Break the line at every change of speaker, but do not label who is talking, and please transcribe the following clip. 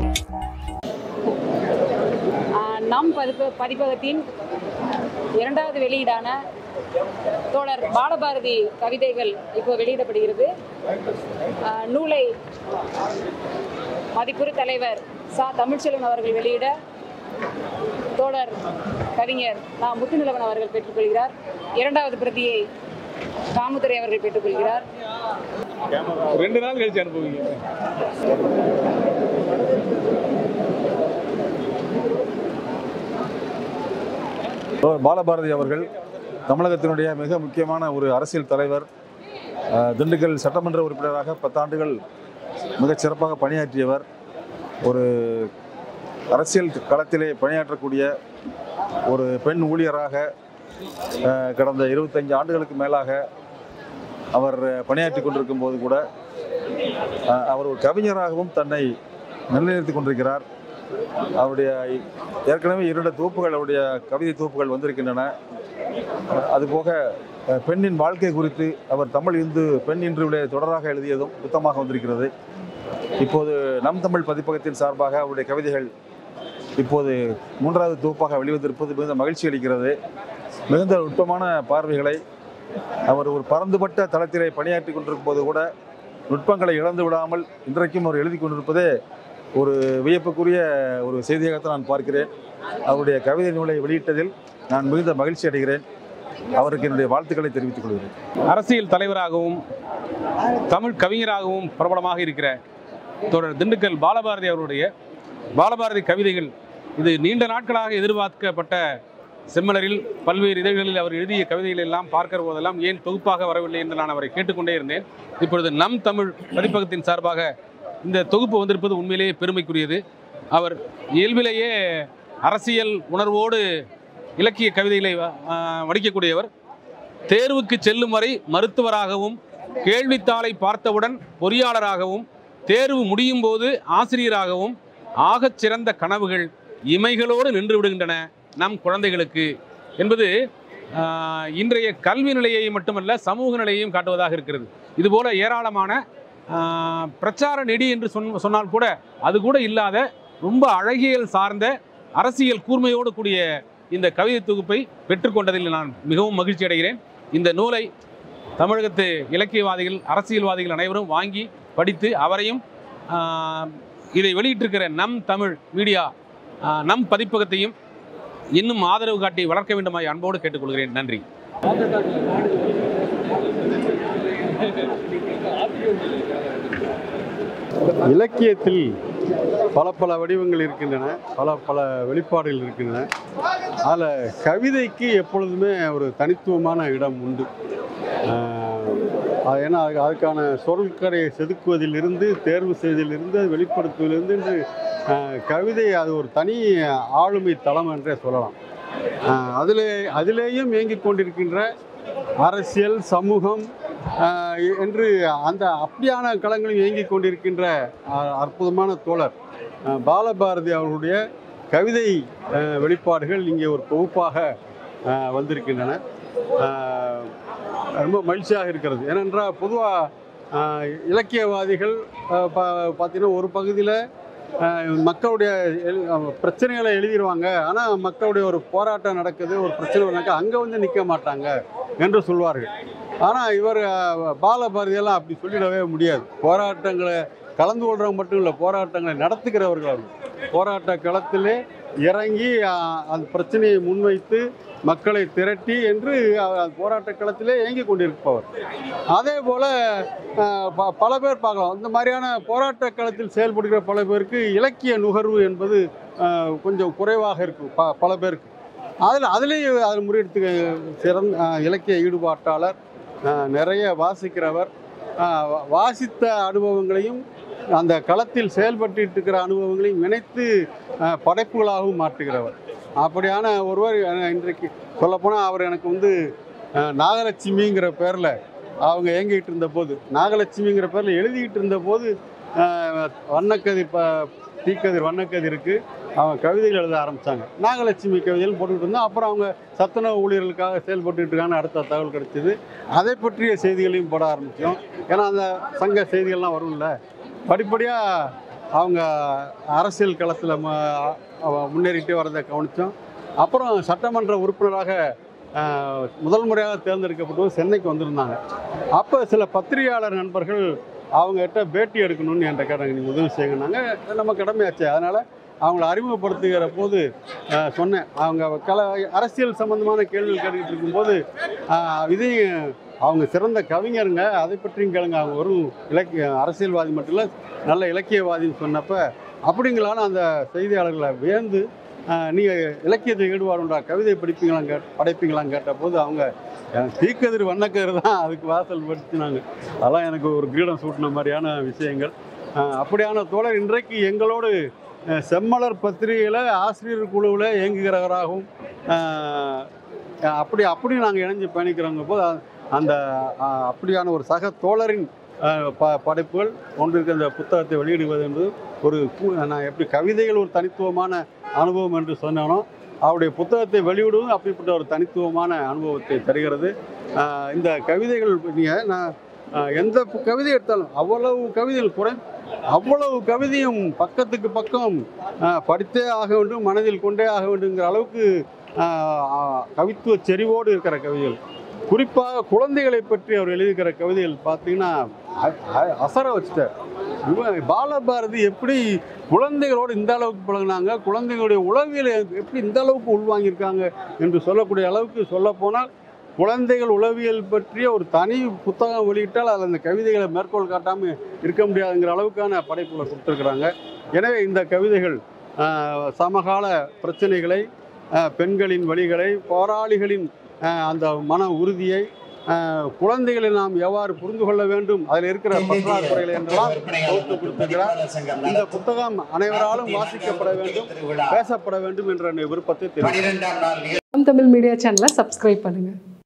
ஆஹ் நம் பதிப்பு பதிப்பகத்தின் இரண்டாவது வெளியீடான தோழர் பாலபாரதி கவிதைகள் இப்போ வெளியிடப்படுகிறது ஆஹ் நூலை மதிப்புறு தலைவர் சா தமிழ்ச்செல்வன் அவர்கள் வெளியிட தோழர் கவிஞர் நா முத்துநிலவன் அவர்கள் பெற்றுக்கொள்கிறார் இரண்டாவது பிரதியை காமுத்துறை அவர்கள் பெற்றுக்கொள்கிறார்
ரெண்டு நாள் கழிச்சு அனுப்புவீங்க
பாலபாரதி அவர்கள் தமிழகத்தினுடைய மிக முக்கியமான ஒரு அரசியல் தலைவர் அஹ், திண்டுக்கல் சட்டமன்ற உறுப்பினராக பத்தாண்டுகள் மிகச் சிறப்பாக பணியாற்றியவர் ஒரு அரசியல் களத்திலே பணியாற்றக்கூடிய ஒரு பெண் ஊழியராக அஹ், கடந்த இருபத்தஞ்சு ஆண்டுகளுக்கு மேலாக அவர் பணியாற்றி கொண்டிருக்கும் போது கூட அஹ், அவர் ஒரு கவிஞராகவும் தன்னை நிலைநிறுத்திக் கொண்டிருக்கிறார் அவருடைய ஏற்கனவே இரண்டு தொகுப்புகள் அவருடைய கவிதை தொகுப்புகள் வந்திருக்கின்றன அதுபோக அஹ், பெண்ணின் வாழ்க்கை குறித்து அவர் தமிழ் இந்து பெண் இன்றுவிலே தொடராக எழுதியதும் புத்தகமாக வந்திருக்கிறது இப்போது நம் தமிழ் பதிப்பகத்தின் சார்பாக அவருடைய கவிதைகள் இப்போது மூன்றாவது தொகுப்பாக வெளிவந்திருப்பது மிகுந்த மகிழ்ச்சி அளிக்கிறது மிகுந்த நுட்பமான பார்வைகளை அவர் ஒரு பரந்துபட்ட தளத்திலே பணியாற்றி கொண்டிருக்கும் போது கூட நுட்பங்களை இழந்து விடாமல் இன்றைக்கும் அவர் எழுதி கொண்டிருப்பதே ஒரு வியப்புக்குரிய ஒரு செய்தியாகத்தான் நான் பார்க்கிறேன் அவருடைய கவிதை நூலை வெளியிட்டதில் நான் மிகுந்த மகிழ்ச்சி அடைகிறேன் அவருக்கு என்னுடைய வாழ்த்துக்களை தெரிவித்துக் கொள்கிறேன்
அரசியல் தலைவராகவும் தமிழ் கவிஞராகவும் பிரபலமாக இருக்கிற தொடர் திண்டுக்கல் பாலபாரதி அவருடைய பாலபாரதி கவிதைகள் இது நீண்ட நாட்களாக எதிர்பார்க்கப்பட்ட செம்மலரில் பல்வேறு இதழ்களில் அவர் எழுதிய கவிதைகள் எல்லாம் பார்க்கிற போதெல்லாம் ஏன் தொகுப்பாக வரவில்லை என்று நான் அவரை கேட்டுக்கொண்டே இருந்தேன் இப்பொழுது நம் தமிழ் பதிப்பகத்தின் சார்பாக இந்த தொகுப்பு வந்திருப்பது உண்மையிலேயே பெருமைக்குரியது அவர் இயல்பிலேயே அரசியல் உணர்வோடு இலக்கிய கவிதைகளை ஆஹ், வடிக்கக்கூடியவர் தேர்வுக்கு செல்லும் வரை மருத்துவராகவும் கேள்வித்தாளை பார்த்தவுடன் பொறியாளராகவும் தேர்வு முடியும் போது ஆசிரியராகவும் ஆகச் சிறந்த கனவுகள் இமைகளோடு நின்று விடுகின்றன நம் குழந்தைகளுக்கு என்பது ஆஹ், இன்றைய கல்வி நிலையை மட்டுமல்ல சமூக நிலையையும் காட்டுவதாக இருக்கிறது இதுபோல ஏராளமான ஆஹ், பிரச்சார நெடி என்று சொன் சொன்னால் கூட அது கூட இல்லாத ரொம்ப அழகியல் சார்ந்த அரசியல் கூர்மையோடு கூடிய இந்த கவிதை தொகுப்பை பெற்றுக்கொண்டதில் நான் மிகவும் மகிழ்ச்சி அடைகிறேன் இந்த நூலை தமிழகத்து இலக்கியவாதிகள் அரசியல்வாதிகள் அனைவரும் வாங்கி படித்து அவரையும் ஆஹ், இதை வெளியிட்டிருக்கிற நம் தமிழ் மீடியா ஆஹ், நம் பதிப்பகத்தையும் இன்னும் ஆதரவு காட்டி வளர்க்க வேண்டுமாய் அன்போடு கேட்டுக்கொள்கிறேன் நன்றி
இலக்கியத்தில் பல பல வடிவங்கள் இருக்கின்றன பல பல வெளிப்பாடுகள் இருக்கின்றன அதில் கவிதைக்கு எப்பொழுதுமே ஒரு தனித்துவமான இடம் உண்டு ஆஹ் அது ஏன்னா அதுக்கு- அதுக்கான சொற்கரை செதுக்குவதிலிருந்து தேர்வு செய்வதிலிருந்து அது வெளிப்படுத்துவதிலிருந்து இன்று, ஆஹ் கவிதை அது ஒரு தனி ஆளுமை தளம் என்றே சொல்லலாம் ஆஹ் அதிலே அதிலேயும் இயங்கிக் கொண்டிருக்கின்ற அரசியல் சமூகம் ஆஹ் என்று அந்த அப்படியான களங்களில் இயங்கிக் கொண்டிருக்கின்ற ஆஹ் அற்புதமான தோழர் ஆஹ் பாலபாரதி அவர்களுடைய கவிதை ஆஹ் வெளிப்பாடுகள் இங்கே ஒரு தொகுப்பாக ஆஹ் வந்திருக்கின்றன ஆஹ் ரொம்ப மகிழ்ச்சியாக இருக்கிறது ஏனென்றால் பொதுவாக இலக்கியவாதிகள் ஆஹ் பா பார்த்தீங்கன்னா ஒரு பகுதியில் மக்களுடைய எழு- அஹ் பிரச்சனைகளை எழுதிடுவாங்க ஆனால் மக்களுடைய ஒரு போராட்டம் நடக்குது ஒரு பிரச்சனை நடக்க அங்கே வந்து நிற்க மாட்டாங்க என்று சொல்வார்கள் ஆனால் இவர் அஹ், பாலபாரதியெல்லாம் அப்படி சொல்லிடவே முடியாது போராட்டங்களை கலந்து கொள்றவங்க மட்டும் இல்லை போராட்டங்களை நடத்துகிறவர்கள் அவர்கள் போராட்ட களத்திலே இறங்கி அஹ், அந்த பிரச்சனையை முன்வைத்து மக்களை திரட்டி என்று அவர் அந்த போராட்ட களத்திலே இயங்கி கொண்டிருப்பவர் அதே போல் பல பேர் பார்க்கலாம் இந்த மாதிரியான போராட்ட களத்தில் செயல்படுகிற பல பேருக்கு இலக்கிய நுகர்வு என்பது அஹ், கொஞ்சம் குறைவாக இருக்கும் ப பல பேருக்கு அதில் அதுலேயும் அதில் முறியெடுத்து சிறந்த அஹ், இலக்கிய ஈடுபாட்டாளர் அஹ், நிறைய வாசிக்கிறவர் அஹ், வா- வாசித்த அனுபவங்களையும் அந்த களத்தில் செயல்பட்டு இருக்கிற அனுபவங்களையும் இணைத்து அஹ், படைப்புகளாகவும் மாற்றுகிறவர் அப்படியான ஒருவர் அஹ், இன்றைக்கு சொல்லப்போனால் அவர் எனக்கு வந்து அஹ், நாகலட்சுமிங்கிற பேரில் அவங்க இயங்கிட்டு இருந்த போது நாகலட்சுமிங்கிற பேரில் எழுதிக்கிட்டு இருந்த போது அஹ், வண்ணக்கதிர் ப தீக்கதிர் வண்ணக்கதிருக்கு அவங்க கவிதைகள் எழுத ஆரம்பித்தாங்க நாகலட்சுமி கவிதைகள் போட்டுக்கிட்டு இருந்தோம் அப்புறம் அவங்க சத்துணவு ஊழியர்களுக்காக செயல்பட்டுக்கிட்டு இருக்காங்கன்னு அடுத்த தகவல் கிடைச்சிது அதை பற்றிய செய்திகளையும் போட ஆரம்பித்தோம் ஏன்னா அந்த சங்க செய்திகள்லாம் வரும்ல படிப்படியாக அவங்க அரசியல் களத்தில் முன்னேறிட்டே வரதை கவனித்தோம் அப்புறம் சட்டமன்ற உறுப்பினராக ஆஹ், முதல் முறையாக தேர்ந்தெடுக்கப்பட்டு சென்னைக்கு வந்திருந்தாங்க அப்போ சில பத்திரிகையாளர் நண்பர்கள் அவங்ககிட்ட பேட்டி எடுக்கணும்னு என்கிட்ட கேட்டாங்க நீங்கள் உதவி செய்யுங்கன்னாங்க நம்ம கடமையாச்சு அதனால் அவங்கள அறிமுகப்படுத்துகிற போது ஆஹ், சொன்னேன் அவங்க கல அரசியல் சம்பந்தமான கேள்விகள் கேட்டுக்கிட்டு இருக்கும்போது ஆஹ், இதையும் அவங்க சிறந்த கவிஞருங்க அதை பற்றியும் கேளுங்க அவங்க வெறும் இலக்கிய அரசியல்வாதி மட்டும் இல்லை நல்ல இலக்கியவாதின்னு சொன்னப்ப அப்படிங்களான அந்த செய்தியாளர்களை வியந்து நீங்கள் இலக்கியத்தில் ஈடுபாடுண்டா கவிதை படிப்பீங்களாம் கேட் படைப்பீங்களான்னு கேட்டபோது அவங்க எனக்கு தீக்கதிர் வண்ணக்கதிர் தான் அதுக்கு வாசல் படிச்சுனாங்க அதெல்லாம் எனக்கு ஒரு கிரீடம் சூட்டின மாதிரியான விஷயங்கள் ஆஹ் அப்படியான தோழர் இன்றைக்கு எங்களோடு அஹ், செம்மலர் பத்திரிகையில் ஆசிரியர் குழுவில் இயங்குகிறவராகவும் ஆஹ், அப்படி அப்படி நாங்கள் இணைஞ்சு பயணிக்கிறவங்க போது அ- அந்த ஆஹ், அப்படியான ஒரு சக தோழரின் ஆஹ், ப படைப்புகள் ஒன்றிற்கு அந்த புத்தகத்தை வெளியிடுவது என்பது ஒரு கு- நான் எப்படி கவிதைகள் ஒரு தனித்துவமான அனுபவம் என்று சொன்னானோ அவருடைய புத்தகத்தை வெளியிடுவதும் அப்படிப்பட்ட ஒரு தனித்துவமான அனுபவத்தை தருகிறது ஆஹ், இந்த கவிதைகள் நீங்கள் நான் ஆஹ், எந்த பு- கவிதை எடுத்தாலும் அவ்வளவு கவிதைகள் குறை அவ்வளவு கவிதையும் பக்கத்துக்கு பக்கம் ஆஹ், படித்தே ஆக வேண்டும் மனதில் கொண்டே ஆக வேண்டுங்கிற அளவுக்கு ஆஹ், ஆஹ், கவித்துவ செறிவோடு இருக்கிற கவிதைகள் குறிப்பாக குழந்தைகளை பற்றி அவர் எழுதியிருக்கிற கவிதைகள் பார்த்தீங்கன்னா அ- அ- அசர வச்சுட்டார் இவன் பாலபாரதி எப்படி குழந்தைகளோடு இந்த அளவுக்கு பழகுனாங்க குழந்தைகளுடைய உளவியலை எப்படி இந்த அளவுக்கு உள்வாங்கியிருக்காங்க என்று சொல்லக்கூடிய அளவுக்கு சொல்லப்போனால் குழந்தைகள் உளவியல் பற்றிய ஒரு தனி புத்தகம் வெளியிட்டால் அதில் அந்த கவிதைகளை மேற்கோள் காட்டாமல் இருக்க முடியாதுங்கிற அளவுக்கான படைப்புகளை கொடுத்துருக்குறாங்க எனவே இந்த கவிதைகள் ஆஹ், சமகால பிரச்சனைகளை ஆஹ், பெண்களின் வழிகளை போராளிகளின் ஆஹ், அந்த மன உறுதியை ஆஹ், குழந்தைகளை நாம் எவ்வாறு புரிந்து கொள்ள வேண்டும் அதில் இருக்கிற பற்றாக்குறைகளை என்றெல்லாம் தொகுத்து கொடுத்திருக்கிறார் இந்த புத்தகம் அனைவராலும் வாசிக்கப்பட வேண்டும் பேசப்பட வேண்டும் என்ற விருப்பத்தை தெரிவிக்கிறேன்
தமிழ் மீடியா சேனலை சப்ஸ்கிரைப் பண்ணுங்கள்